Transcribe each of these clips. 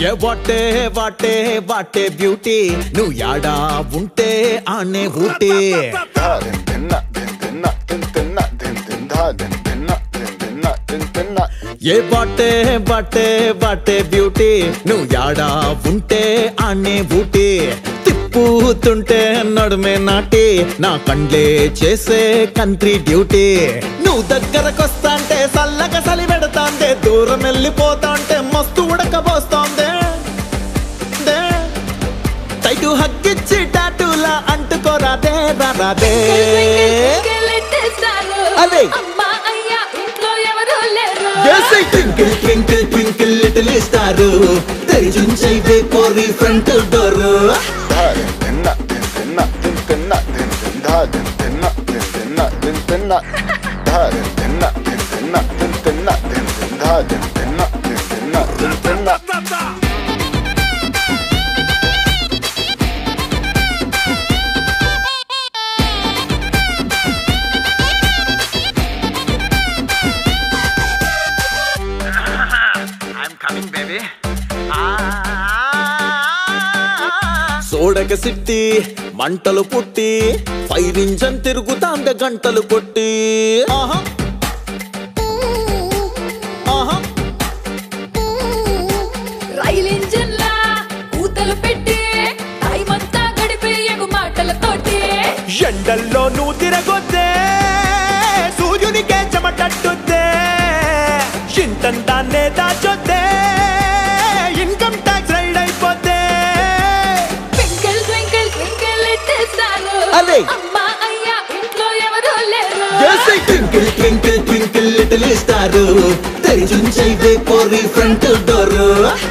ఏ what a what a what a beauty నువ్వు యాడా ఉంటే ఆనే ఊటీ धा दिन दिन ना दिन दिन ना दिन दिन ना दिन दिन धा दिन दिन ना दिन दिन ना दिन दिन ना ఏ వాటే వాటే వాటే బ్యూటీ నువ్వు యాడా ఉంటే ఆనే ఊటీ తిప్పుతుంటే నడుమే నాటి నా కండ్లే చేసే కంట్రీ డ్యూటీ నువ్వు దగ్గరకొస్తాంటే సల్లగా సలి పెడతాందే దూరం వెళ్ళిపోతాంటే మస్తు ఉడకబోస్తోందే దే. టైటు హక్కిచ్చి టాటూలా అంటుకోరాదే రాదే అదే. Twinkle twinkle twinkle little star తెరిచుంచైతే పోరి ఫ్రంట్ డోరు धा दिन दिन ना दिन दिन ना दिन दिन ना दिन दिन धा दिन दिन ना दिन दिन ना दिन दिन ना धा दिन दिन ना दिन दिन ना दिन दिन ना दिन दिन धा दिन दिन ना दिन दिन ना दिन दिन ना సోడక సిట్టి మంటలు పుట్టి ఫైర్ ఇంజన్ తిరుగుతాంద గంటలు కొట్టి ఆహా ఆహా రైలు ఇంజన్ లా ఊతలు పెట్టి టైం అంతా గడిపే ఎగు మాటలతోటి ఎండల్లో నువ్వు తిరగొద్దే సూర్యునికే చెమటట్టుద్దే ఇంతంతాన్నే దాచొద్దే ఇన్కమ్ ట్యాక్స్ రైడ్ అయిపోతే ట్వింకిల్ ట్వింకిల్ ట్వింకిల్ ఇట్టేస్తారు అదే. అమ్మా అయ్యా ఇంట్లో ఎవరు లేరు twinkle twinkle twinkle little star తెరిచుంచైతే పోరి ఫ్రంట్ డోరు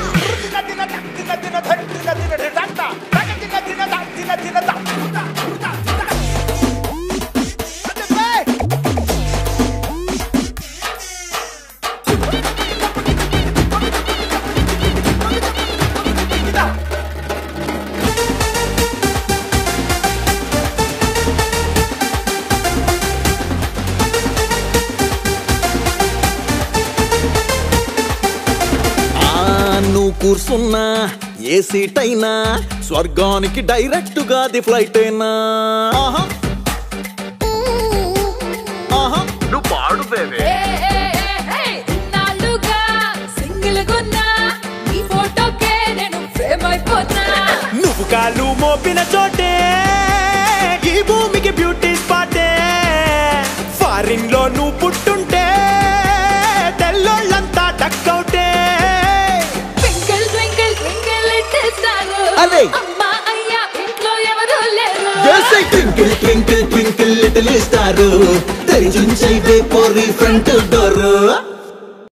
ఆ నువ్వు కూర్చున్నా ఏ సీట్ అయినా స్వర్గానికి డైరెక్ట్ గా ది ఫ్లైట్ అయినా ఆహా. ఆహా. నువ్వు పాడు బేబీ ఏ, ఏ, ఏ, హే, ఇన్నాళ్ళుగా సింగిల్ గున్నా నీ ఫోటోకే నేను ఫేమ్ అయిపోతా నువ్వు కాలు మోపిన చోటే ఈ భూమికి బ్యూటీ స్పాటే ఫారిన్ లో నువ్వు పుట్టుంటే తెల్లోళ్ళంతా డక్కౌటే ట్వింకిల్ ట్వింకిల్ ట్వింకిల్ ఇట్టేస్తారు అదే. అమ్మా అయ్యా ఇంట్లో ఎవరు లేరు twinkle twinkle twinkle little star తెరిచుంచైతే పోరి ఫ్రంట్ డోరు